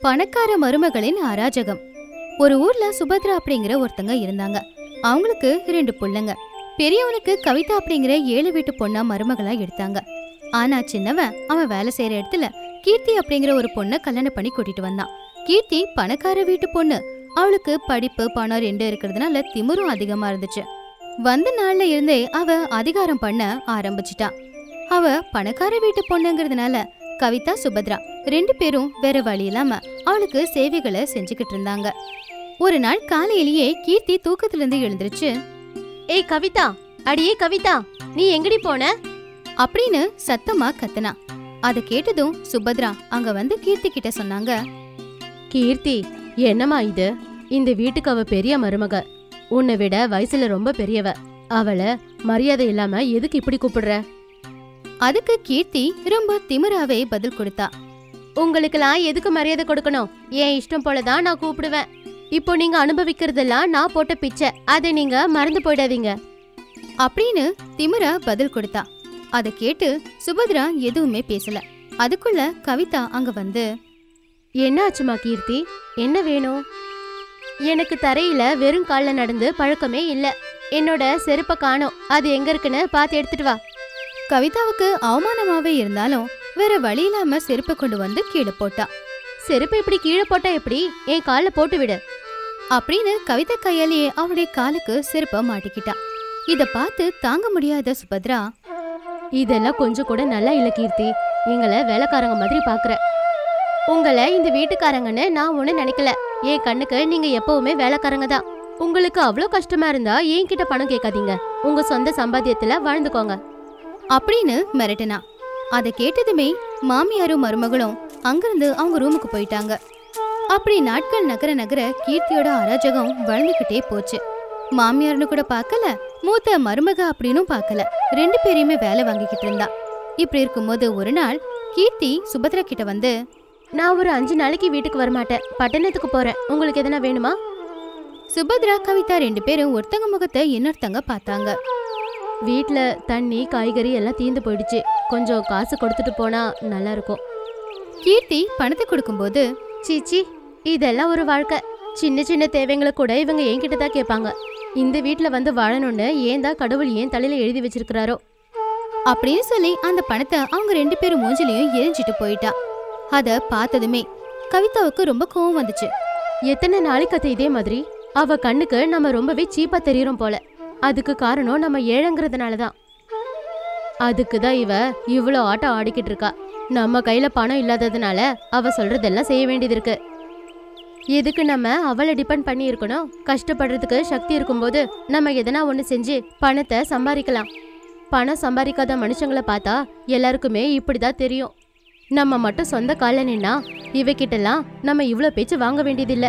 பணக்கார மருமகளின் அராஜகம் ஒரு ஊர்ல சுபத்ரா அப்படிங்கிற ஒருத்தங்க இருந்தாங்க அவங்களுக்கு ரெண்டு புள்ளைங்க பெரியவனுக்கு கவிதா அப்படிங்கிற ஏழு வீட்டு பொண்ணா மருமகளா எடுத்தாங்க ஆனா சின்னவன் அவன் வேலை செய்யற இடத்துல கீர்த்தி அப்படிங்கிற ஒரு பொண்ணை கல்யாணம் பண்ணி கூட்டிட்டு வந்தான் கீர்த்தி பணக்கார வீட்டு பொண்ணு அவளுக்கு படிப்பு பணம் ரெண்டு இருக்கிறதுனால திமிரும் அதிகமா இருந்துச்சு வந்த நாள்ல இருந்தே அவ அதிகாரம் பண்ண ஆரம்பிச்சிட்டா அவ பணக்கார வீட்டு பொண்ணுங்கிறதுனால கவிதா சுபத்ரா ரெண்டு பேரும் வேற வழி இல்லாம அவளுக்கு சேவைகளை செஞ்சுக்கிட்டு இருந்தாங்க ஒரு நாள் காலையிலேயே கீர்த்தி தூக்கத்துல இருந்து எழுந்திருச்சு ஏய் கவிதா அடியே கவிதா நீ எங்கடி போன அப்படின்னு சத்தமா கத்துனா அத கேட்டதும் சுபத்ரா அங்க வந்து கீர்த்தி கிட்ட சொன்னாங்க கீர்த்தி என்னம்மா இது இந்த வீட்டுக்கு அவ பெரிய மருமக உன்னை விட வயசுல ரொம்ப பெரியவ அவளை மரியாதை இல்லாம எதுக்கு இப்படி கூப்பிடுற அதுக்கு கீர்த்தி ரொம்ப திமிராவே பதில் கொடுத்தா உங்களுக்கெல்லாம் எதுக்கு மரியாதை கொடுக்கணும் என் இஷ்டம் போலதான் நான் கூப்பிடுவேன் இப்போ நீங்க அனுபவிக்கிறதெல்லாம் நான் போட்ட பிச்சை அதை நீங்க மறந்து போயிடாதீங்க அப்படின்னு திமிரா பதில் கொடுத்தா அத கேட்டு சுபத்ரா எதுவுமே பேசல அதுக்குள்ள கவிதா அங்க வந்து என்ன ஆச்சுமா கீர்த்தி என்ன வேணும் எனக்கு தரையில வெறும் கால்ல நடந்து பழக்கமே இல்ல என்னோட செருப்ப காணோம் அது எங்க இருக்குன்னு பார்த்து எடுத்துட்டு வா கவிதாவுக்கு அவமானமாவே இருந்தாலும் வேற வழி இல்லாம செருப்பு கொண்டு வந்து கீழே போட்டா செருப்பு இப்படி கீழே போட்டா எப்படி என் கால்ல போட்டு விடு அப்படின்னு கவிதா கையாலேயே அவளுடைய காலுக்கு செருப்ப மாட்டிக்கிட்டா இத பார்த்து தாங்க முடியாத சுபத்ரா இதெல்லாம் கொஞ்சம் கூட நல்லா இல்ல கீர்த்தி எங்களை வேலைக்காரங்க மாதிரி பாக்குற உங்களை இந்த வீட்டுக்காரங்கன்னு நான் ஒண்ணு நினைக்கல என் கண்ணுக்கு நீங்க எப்பவுமே வேலைக்காரங்க தான் உங்களுக்கு அவ்வளோ கஷ்டமா இருந்தா என்கிட்ட பணம் கேட்காதீங்க உங்க சொந்த சம்பாத்தியத்துல வாழ்ந்துக்கோங்க அப்படின்னு மிரட்டினா அத கேட்டதுமே மாமியாரும் மருமகளும் அங்கிருந்து அவங்க ரூமுக்கு போயிட்டாங்க அப்படி நாட்கள் நகர நகர கீர்த்தியோட அராஜகம் வளர்ந்துகிட்டே போச்சு மாமியார்னு கூட பார்க்கல மூத்த மருமக அப்படின்னும் பார்க்கல ரெண்டு பேரையுமே வேலை வாங்கிக்கிட்டு இருந்தா இப்படி இருக்கும்போது ஒரு நாள் கீர்த்தி சுபத்ரா கிட்ட வந்து நான் ஒரு அஞ்சு நாளைக்கு வீட்டுக்கு வரமாட்டேன் பட்டணத்துக்கு போறேன் உங்களுக்கு எதனா வேணுமா சுபத்ரா கவிதா ரெண்டு பேரும் ஒருத்தங்க முகத்தை இன்னொருத்தங்க பார்த்தாங்க வீட்ல தண்ணி காய்கறி எல்லாம் தீந்து போயிடுச்சு கொஞ்சம் காசு கொடுத்துட்டு போனா நல்லா இருக்கும் கீர்த்தி பணத்தை கொடுக்கும்போது சீச்சி இதெல்லாம் ஒரு வாழ்க்கை சின்ன சின்ன தேவைங்களை கூட இவங்க என்கிட்ட தான் கேட்பாங்க இந்த வீட்ல வந்து வாழணும்னு ஏன் தான் கடவுள் ஏன் தலையில எழுதி வச்சிருக்கிறாரோ அப்படின்னு சொல்லி அந்த பணத்தை அவங்க ரெண்டு பேரும் மூஞ்சிலையும் எரிஞ்சிட்டு போயிட்டா அத பார்த்ததுமே கவிதாவுக்கு ரொம்ப கோவம் வந்துச்சு எத்தனை நாளைக்கு அது இதே மாதிரி அவ கண்ணுக்கு நம்ம ரொம்பவே சீப்பா தெரியறோம் போல அதுக்கு காரணம் நம்ம ஏழைங்கிறதுனால தான் அதுக்கு தான் இவ இவ்வளோ ஆட்டம் ஆடிக்கிட்டு இருக்கா நம்ம கையில பணம் இல்லாததுனால அவ சொல்றதெல்லாம் செய்ய வேண்டியது இருக்கு எதுக்கு நம்ம அவளை டிபெண்ட் பண்ணி இருக்கணும் கஷ்டப்படுறதுக்கு சக்தி இருக்கும்போது நம்ம எதனா ஒன்று செஞ்சு பணத்தை சம்பாதிக்கலாம் பணம் சம்பாதிக்காத மனுஷங்களை பார்த்தா எல்லாருக்குமே இப்படிதான் தெரியும் நம்ம மட்டும் சொந்த காலில் நின்னா இவகிட்டலாம் நம்ம இவ்வளோ பேச்சு வாங்க வேண்டியதில்ல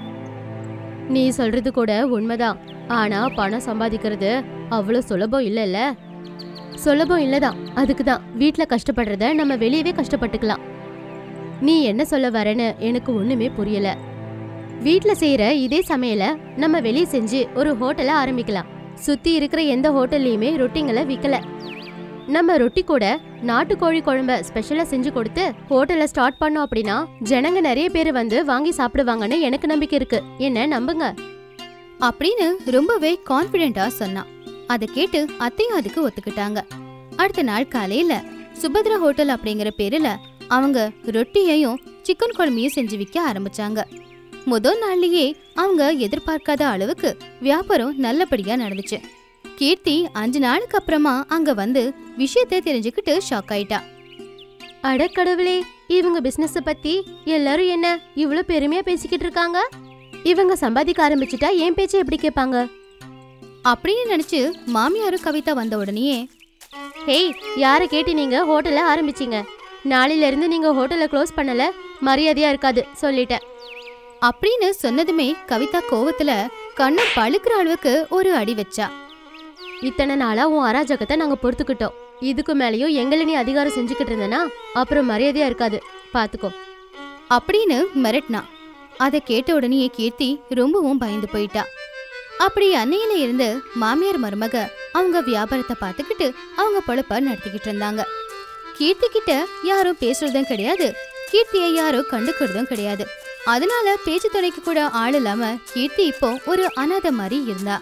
நீ சொல்றது கூட உண்மைதான் ஆனா பணம் சம்பாதிக்கிறது அவ்வளோ சுலபம் இல்லைல்ல சுலபம் இல்லதான் அதுக்கு தான் வீட்டில் கஷ்டப்படுறத நம்ம வெளியவே கஷ்டப்பட்டுக்கலாம் நீ என்ன சொல்ல வரேன்னு எனக்கு ஒண்ணுமே புரியல வீட்டில் செய்யற இதே சமையலை நம்ம வெளியே செஞ்சு ஒரு ஹோட்டலை ஆரம்பிக்கலாம் சுத்தி இருக்கிற எந்த ஹோட்டல்லையுமே ரொட்டிங்களை விற்கல நம்ம ரொட்டி கூட நாட்டுக்கோழி குழம்ப ஸ்பெஷலா செஞ்சு கொடுத்து ஹோட்டலை ஸ்டார்ட் பண்ணோம் அப்படின்னா ஜனங்க நிறைய பேர் வந்து வாங்கி சாப்பிடுவாங்கன்னு எனக்கு நம்பிக்கை இருக்கு என்ன நம்புங்க அப்படின்னு ரொம்பவே கான்பிடென்ட்டா சொன்னான் அதை கேட்டு அத்தையும் அதுக்கு ஒத்துக்கிட்டாங்க அடுத்த நாள் காலையில சுபத்ரா ஹோட்டல் அப்படிங்கிற பேருல அவங்க ரொட்டியையும் சிக்கன் குழம்பையும் செஞ்சு விற்க ஆரம்பிச்சாங்க முதல் நாள்லயே அவங்க எதிர்பார்க்காத அளவுக்கு வியாபாரம் நல்லபடியா நடந்துச்சு கீர்த்தி அஞ்சு நாளுக்கு அப்புறமா அங்க வந்து விஷயத்தை தெரிஞ்சுக்கிட்டு ஷாக் ஆயிட்டா அடக்கடவுளே இவங்க பிசினஸ் பத்தி எல்லாரும் என்ன இவ்வளவு பெருமையா பேசிக்கிட்டு இருக்காங்க இவங்க சம்பாதிக்க ஆரம்பிச்சிட்டா என் பேச்சை எப்படி கேட்பாங்க அப்படின்னு நினைச்சு மாமியாரும் கவிதா வந்த உடனேயே ஹேய் யாரை கேட்டு நீங்க ஹோட்டலை ஆரம்பிச்சீங்க நாளையில இருந்து நீங்க ஹோட்டலை க்ளோஸ் பண்ணல மரியாதையா இருக்காது சொல்லிட்டேன் அப்படின்னு சொன்னதுமே கவிதா கோவத்துல கண்ணு பழுக்கிற அளவுக்கு ஒரு அடி வச்சா இத்தனை நாளா உன் அராஜகத்தை நாங்க பொறுத்துக்கிட்டோம் இதுக்கு மேலயும் எங்களை நீ அதிகாரம் செஞ்சுக்கிட்டு இருந்தனா அப்புறம் மரியாதையா இருக்காது பாத்துக்கோ அப்படின்னு மிரட்டினா அதை கேட்ட உடனே கீர்த்தி ரொம்பவும் பயந்து போயிட்டா அப்படி அன்னையில இருந்து மாமியார் மருமக அவங்க வியாபாரத்தை பார்த்துக்கிட்டு அவங்க பொழப்ப நடத்திக்கிட்டு இருந்தாங்க கீர்த்தி கிட்ட யாரும் பேசுறதும் கிடையாது கீர்த்தியை யாரும் கண்டுக்கிறதும் கிடையாது அதனால பேச்சு துணைக்கு கூட ஆள் இல்லாம கீர்த்தி இப்போ ஒரு அனாதை மாதிரி இருந்தா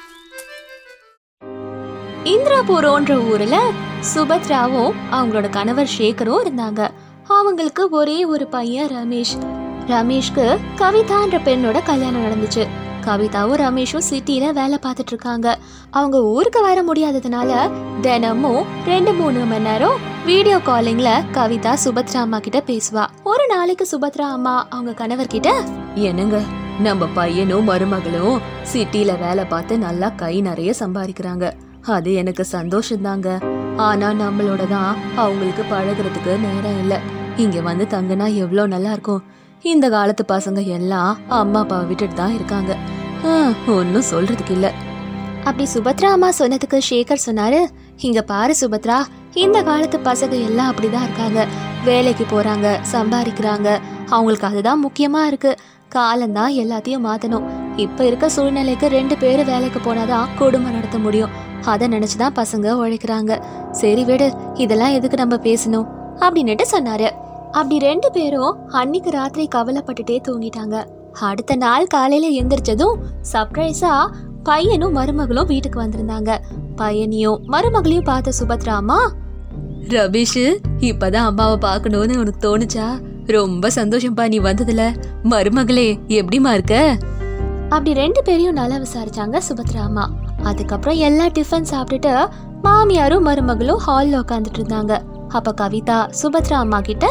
இந்திராபுரோன்ற ஊர்ல சுபத்ராவும் அவங்களோட கணவர் சேகரும் இருந்தாங்க அவங்களுக்கு ஒரே ஒரு பையன் ரமேஷ் ரமேஷ்க்கு கவிதான்ற பெண்ணோட கல்யாணம் நடந்துச்சு கவிதாவும் ரமேஷும் சிட்டில வேலை பார்த்துட்டு இருக்காங்க அவங்க ஊருக்கு வர முடியாததுனால தினமும் ரெண்டு மூணு மணி நேரம் வீடியோ காலிங்ல கவிதா சுபத்ரா அம்மா கிட்ட பேசுவா ஒரு நாளைக்கு சுபத்ரா அம்மா அவங்க கணவர் கிட்ட என்னங்க நம்ம பையனும் மருமகளும் சிட்டில வேலை பார்த்து நல்லா கை நிறைய சம்பாதிக்கிறாங்க அது எனக்கு சந்தோஷம்தாங்க ஆனா நம்மளோட தான் அவங்களுக்கு பழகுறதுக்கு நேரம் இல்ல இங்க வந்து தங்கினா எவ்வளோ நல்லா இருக்கும் இந்த காலத்து பசங்க எல்லாம் அம்மா அப்பாவை விட்டுட்டு தான் இருக்காங்க ஒன்னும் சொல்றதுக்கு இல்ல அப்படி சுபத்ரா அம்மா சொன்னதுக்கு சேகர் சொன்னாரு இங்க பாரு சுபத்ரா இந்த காலத்து பசங்க எல்லாம் அப்படிதான் இருக்காங்க வேலைக்கு போறாங்க சம்பாதிக்கிறாங்க அவங்களுக்கு அதுதான் முக்கியமா இருக்கு காலம்தான் எல்லாத்தையும் மாத்தணும் இப்ப இருக்க சூழ்நிலைக்கு ரெண்டு பேரும் வேலைக்கு போனாதான் குடும்பம் நடத்த முடியும் அதை நினைச்சுதான் பசங்க உழைக்கிறாங்க சரி விடு இதெல்லாம் எதுக்கு நம்ம பேசணும் அப்படின்னுட்டு சொன்னாரு அப்படி ரெண்டு பேரும் அன்னைக்கு ராத்திரி கவலைப்பட்டுட்டே தூங்கிட்டாங்க அடுத்த நாள் காலையில எந்திரிச்சதும் சர்ப்ரைஸா பையனும் மருமகளும் வீட்டுக்கு வந்திருந்தாங்க பையனையும் மருமகளையும் பார்த்த சுபத்ரா அம்மா ரபிஷ் இப்பதான் அம்மாவை பார்க்கணும்னு உனக்கு தோணுச்சா ரொம்ப சந்தோஷம்ப்பா நீ வந்ததுல மருமகளே எப்படிமா இருக்க அப்படி ரெண்டு பேரையும் நல்லா விசாரிச்சாங்க சுபத்ரா அம்மா அதுக்கப்புறம் எல்லா டிஃபன் சாப்பிட்டுட்டு மாமியாரும் மருமகளும் ஹால்ல உட்காந்துட்டு இருந்தாங்க அப்ப கவிதா சுபத்ரா அம்மா கிட்ட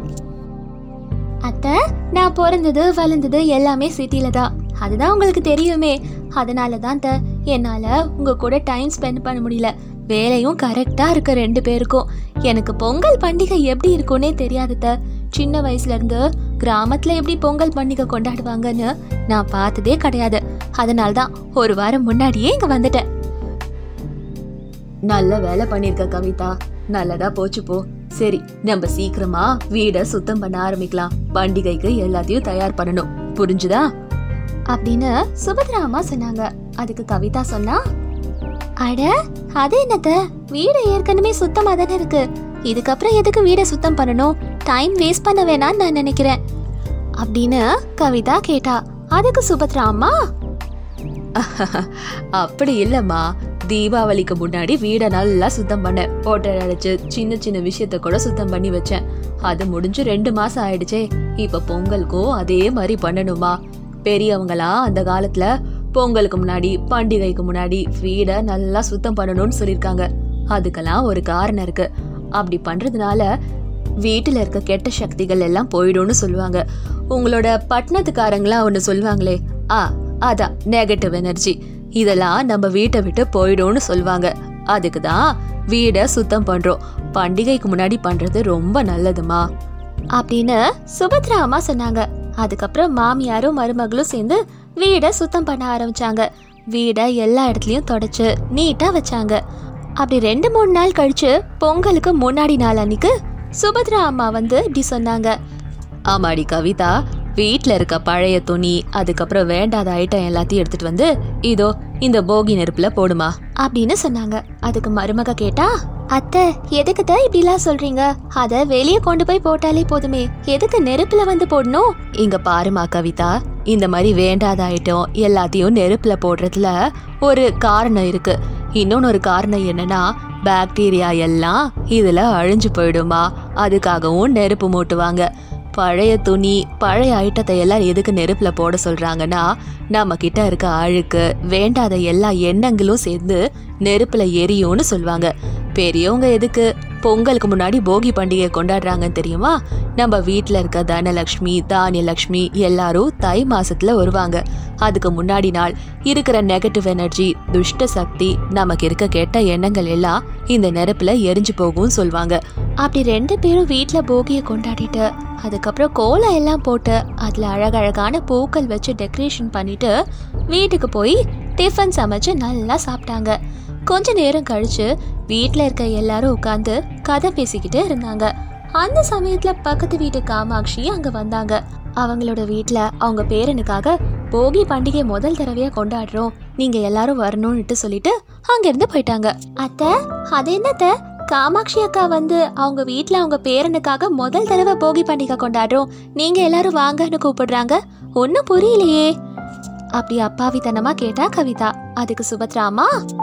அத்தை நான் பிறந்தது வளர்ந்தது எல்லாமே சிட்டில தான் அதுதான் உங்களுக்கு தெரியுமே அதனால தான் த என்னால உங்க கூட டைம் ஸ்பெண்ட் பண்ண முடியல வேலையும் கரெக்டா இருக்கு ரெண்டு பேருக்கும் எனக்கு பொங்கல் பண்டிகை எப்படி இருக்கும்னே தெரியாது த சின்ன வயசுல இருந்து கிராமத்துல எப்படி பொங்கல் பண்டிகை கொண்டாடுவாங்கன்னு நான் பார்த்ததே கிடையாது அதனால தான் ஒரு வாரம் முன்னாடியே இங்க வந்துட்டேன் நல்ல வேலை பண்ணிருக்க கவிதா நல்லதா போச்சு போ சரி நம்ம சீக்கிரமா வீட சுத்தம் பண்ண ஆரம்பிக்கலாம் பண்டிகைக்கு எல்லாத்தையும் தயார் பண்ணணும் புரிஞ்சுதா அப்படின்னு சுபத்ரா அம்மா சொன்னாங்க அதுக்கு கவிதா சொன்னா அட அது என்னத்த வீடு ஏற்கனவே சுத்தமா தானே இருக்கு இதுக்கப்புறம் எதுக்கு வீட சுத்தம் பண்ணணும் டைம் வேஸ்ட் பண்ண வேணாம்னு நான் நினைக்கிறேன் அப்படின்னு கவிதா கேட்டா அதுக்கு சுபத்ரா அம்மா அப்படி இல்லம்மா தீபாவளிக்கு முன்னாடி வீடை நல்லா சுத்தம் பண்ணேன் ஓட்டர் அடைச்சு சின்ன சின்ன விஷயத்த கூட சுத்தம் பண்ணி வச்சேன் அது முடிஞ்சு ரெண்டு மாசம் ஆயிடுச்சே இப்ப பொங்கலுக்கும் அதே மாதிரி பண்ணணுமா பெரியவங்களா அந்த காலத்துல பொங்கலுக்கு முன்னாடி பண்டிகைக்கு முன்னாடி வீடை நல்லா சுத்தம் பண்ணணும்னு சொல்லிருக்காங்க அதுக்கெல்லாம் ஒரு காரணம் இருக்கு அப்படி பண்றதுனால வீட்டுல இருக்க கெட்ட சக்திகள் எல்லாம் போயிடும்னு சொல்லுவாங்க உங்களோட பட்டணத்துக்காரங்களாம் ஒன்று சொல்லுவாங்களே ஆ அதான் நெகட்டிவ் எனர்ஜி இதெல்லாம் நம்ம வீட்டை விட்டு போயிடும்னு சொல்லுவாங்க அதுக்கு தான் வீடை சுத்தம் பண்றோம் பண்டிகைக்கு முன்னாடி பண்றது ரொம்ப நல்லதுமா அப்படின்னு சுபத்ரா அம்மா சொன்னாங்க அதுக்கப்புறம் மாமியாரும் மருமகளும் சேர்ந்து வீடை சுத்தம் பண்ண ஆரம்பிச்சாங்க வீடை எல்லா இடத்துலயும் தொடச்சு நீட்டா வச்சாங்க அப்படி ரெண்டு மூணு நாள் கழிச்சு பொங்கலுக்கு முன்னாடி நாள் அன்னைக்கு சுபத்ரா அம்மா வந்து இப்படி சொன்னாங்க ஆமாடி கவிதா வீட்ல இருக்க பழைய துணி அதுக்கப்புறம் வேண்டாத ஐட்டம் எல்லாத்தையும் எடுத்துட்டு வந்து இதோ இந்த போகி நெருப்புல போடுமா அப்படின்னு சொன்னாங்க அதுக்கு மருமக கேட்டா அத்தை எதுக்கு தான் இப்படிலாம் சொல்றீங்க அத வெளியே கொண்டு போய் போட்டாலே போதுமே எதுக்கு நெருப்புல வந்து போடணும் இங்க பாருமா கவிதா இந்த மாதிரி வேண்டாத ஐட்டம் எல்லாத்தையும் நெருப்புல போடுறதுல ஒரு காரணம் இருக்கு இன்னொன்னு ஒரு காரணம் என்னன்னா பாக்டீரியா எல்லாம் இதுல அழிஞ்சு போயிடுமா அதுக்காகவும் நெருப்பு மூட்டுவாங்க பழைய துணி பழைய ஐட்டத்தை எல்லாம் எதுக்கு நெருப்புல போட சொல்றாங்கன்னா நம்ம கிட்ட இருக்க அழுக்கு வேண்டாத எல்லா எண்ணங்களும் சேர்ந்து நெருப்புல எரியும்னு சொல்லுவாங்க பெரியவங்க எதுக்கு பொங்கலுக்கு முன்னாடி போகி பண்டிகை கொண்டாடுறாங்கன்னு தெரியுமா நம்ம வீட்ல இருக்க தனலக்ஷ்மி தானியலக்ஷ்மி எல்லாரும் தை மாசத்துல வருவாங்க அதுக்கு முன்னாடி நாள் இருக்கிற நெகட்டிவ் எனர்ஜி துஷ்ட சக்தி நமக்கு இருக்க கெட்ட எண்ணங்கள் எல்லாம் இந்த நெருப்புல எரிஞ்சு போகும்னு சொல்லுவாங்க அப்படி ரெண்டு பேரும் வீட்ல போகியை கொண்டாடிட்டு அதுக்கப்புறம் கோலம் எல்லாம் போட்டு அதுல அழகழகான பூக்கள் வச்சு டெக்கரேஷன் பண்ணிட்டு வீட்டுக்கு போய் டிஃபன் சமைச்சு நல்லா சாப்பிட்டாங்க கொஞ்ச நேரம் கழிச்சு வீட்ல இருக்க எல்லாரும் உட்காந்து கதை பேசிக்கிட்டு இருந்தாங்க அந்த சமயத்துல பக்கத்து வீட்டு காமாட்சி அங்க வந்தாங்க அவங்களோட வீட்ல அவங்க பேரனுக்காக போகி பண்டிகை முதல் தடவையா கொண்டாடுறோம் நீங்க எல்லாரும் வரணும்னுட்டு சொல்லிட்டு அங்க இருந்து போயிட்டாங்க அத்தை அது என்னத்த காமாட்சி அக்கா வந்து அவங்க வீட்ல அவங்க பேரனுக்காக முதல் தடவை போகி பண்டிகை கொண்டாடுறோம் நீங்க எல்லாரும் வாங்கன்னு கூப்பிடுறாங்க ஒன்னும் புரியலையே அப்படி அப்பாவித்தனமா கேட்டா கவிதா அதுக்கு சுபத்ராமா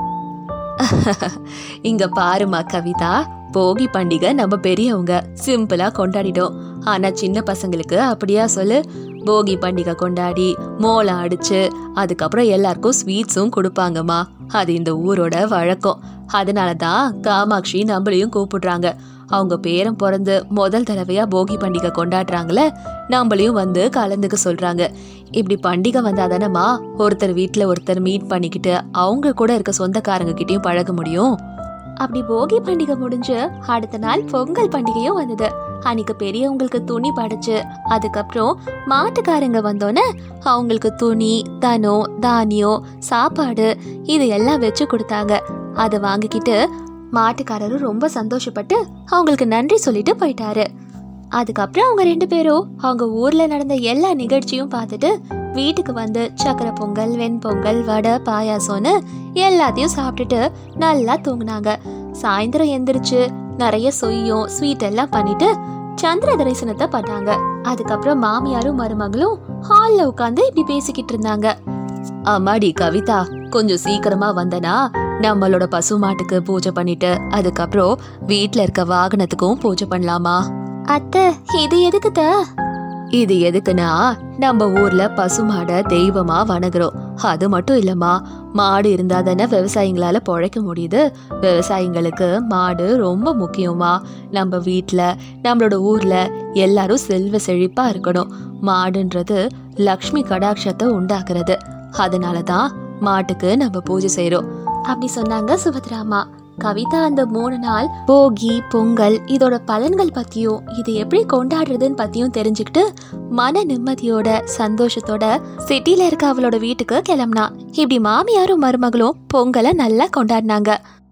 இங்க பாருமா கவிதா போகி பண்டிகை நம்ம பெரியவங்க சிம்பிளா கொண்டாடிட்டோம் ஆனா சின்ன பசங்களுக்கு அப்படியா சொல்லு போகி பண்டிகை கொண்டாடி மோளம் அடிச்சு அதுக்கப்புறம் எல்லாருக்கும் ஸ்வீட்ஸும் கொடுப்பாங்கம்மா அது இந்த ஊரோட வழக்கம் அதனால தான் காமாட்சி நம்மளையும் கூப்பிடுறாங்க அவங்க பேரன் பிறந்து முதல் தடவையா போகி பண்டிகை கொண்டாடுறாங்களே நம்மளையும் வந்து கலந்துக்க சொல்றாங்க இப்படி பண்டிகை வந்தா தானேம்மா ஒருத்தர் வீட்டில் ஒருத்தர் மீட் பண்ணிக்கிட்டு அவங்க கூட இருக்க சொந்தக்காரங்க கிட்டயும் பழக முடியும் அப்படி போகி பண்டிகை முடிஞ்சு அடுத்த நாள் பொங்கல் பண்டிகையும் வந்தது அன்னைக்கு பெரியவங்களுக்கு துணி படைச்சு அதுக்கப்புறம் மாட்டுக்காரங்க வந்தோன்னே அவங்களுக்கு துணி தனம் தானியம் சாப்பாடு இது எல்லாம் வச்சு கொடுத்தாங்க அதை வாங்கிக்கிட்டு மாட்டுக்காரரும் ரொம்ப சந்தோஷப்பட்டு அவங்களுக்கு நன்றி சொல்லிட்டு போயிட்டாரு அதுக்கப்புறம் அவங்க ரெண்டு பேரும் அவங்க ஊர்ல நடந்த எல்லா நிகழ்ச்சியும் பார்த்துட்டு வீட்டுக்கு வந்து சக்கரை பொங்கல் வெண்பொங்கல் வடை பாயாசம்னு எல்லாத்தையும் சாப்பிட்டுட்டு நல்லா தூங்குனாங்க சாயந்தரம் எந்திரிச்சு நிறைய சொய்யும் ஸ்வீட் எல்லாம் பண்ணிட்டு சந்திர தரிசனத்தை பண்ணாங்க அதுக்கப்புறம் மாமியாரும் மருமகளும் ஹால்ல உட்காந்து இப்படி பேசிக்கிட்டு இருந்தாங்க அம்மாடி கவிதா கொஞ்சம் சீக்கிரமா வந்தனா நம்மளோட பசுமாட்டுக்கு பூஜை பண்ணிட்டு அதுக்கப்புறம் வீட்ல இருக்க வாகனத்துக்கும் பூஜை பண்ணலாமா அத்தை இது எதுக்குத இது எதுக்குன்னா நம்ம ஊர்ல பசுமாட தெய்வமா வணங்குறோம் அது மட்டும் இல்லம்மா மாடு இருந்தா தானே விவசாயிங்களால பொழைக்க முடியுது விவசாயிங்களுக்கு மாடு ரொம்ப முக்கியமா நம்ம வீட்ல நம்மளோட ஊர்ல எல்லாரும் செல்வ செழிப்பா இருக்கணும் மாடுன்றது லக்ஷ்மி கடாட்சத்தை உண்டாக்குறது அதனால தான் மாட்டுக்கு நம்ம பூஜை செய்றோம் அப்படி சொன்னாங்க சுபத்ராமா கவிதா அந்த மூணு நாள் போகி பொங்கல் இதோட பலன்கள் பத்தியும் இது எப்படி கொண்டாடுறதுன்னு பத்தியும் தெரிஞ்சுக்கிட்டு மன நிம்மதியோட சந்தோஷத்தோட சிட்டில இருக்க அவளோட வீட்டுக்கு கிளம்புனா இப்படி மாமியாரும் மருமகளும் பொங்கலை நல்லா கொண்டாடினாங்க